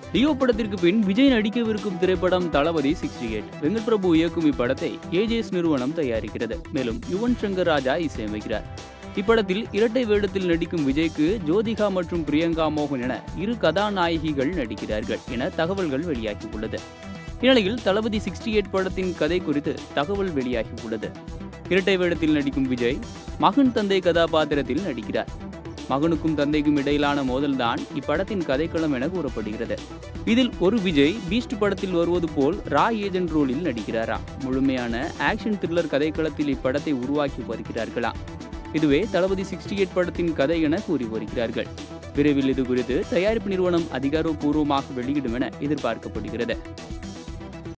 Leo படத்திற்கு பின் விஜய் நடிக்கவிருக்கும் திரைப்படம் தளபதி சிக்ஸ்டி எயிட் வெங்கட் பிரபு இயக்கும் இப்படத்தை ஏஜேஎஸ் நிறுவனம் தயாரிக்கிறது மேலும் யுவன் சங்கர் ராஜா இசையமைக்கிறார் இப்படத்தில் இரட்டை வேடத்தில் நடிக்கும் விஜய்க்கு ஜோதிகா மற்றும் பிரியங்கா மோகன் என இரு கதாநாயகிகள் நடிக்கிறார்கள் என தகவல்கள் வெளியாகியுள்ளது இந்நிலையில் தளபதி சிக்ஸ்டி எயிட் படத்தின் கதை குறித்து தகவல் வெளியாகியுள்ளது இரட்டை வேடத்தில் நடிக்கும் விஜய் மகன் தந்தை கதாபாத்திரத்தில் நடிக்கிறார் மகனுக்கும் தந்தைக்கும் இடையிலான மோதல்தான் இப்படத்தின் கதைக்களம் என கூறப்படுகிறது இதில் ஒரு விஜய் பீஸ்ட் படத்தில் வருவது போல் ரா ஏஜென்ட் ரோலில் நடிக்கிறாரா முழுமையான ஆக்ஷன் த்ரில்லர் கதைக்களத்தில் இப்படத்தை உருவாக்கி வருகிறார்களா இதுவே தளபதி சிக்ஸ்டி எயிட் படத்தின் கதை என கூறி வருகிறார்கள் விரைவில் இது குறித்து தயாரிப்பு நிறுவனம் அதிகாரப்பூர்வமாக வெளியிடும் என எதிர்பார்க்கப்படுகிறது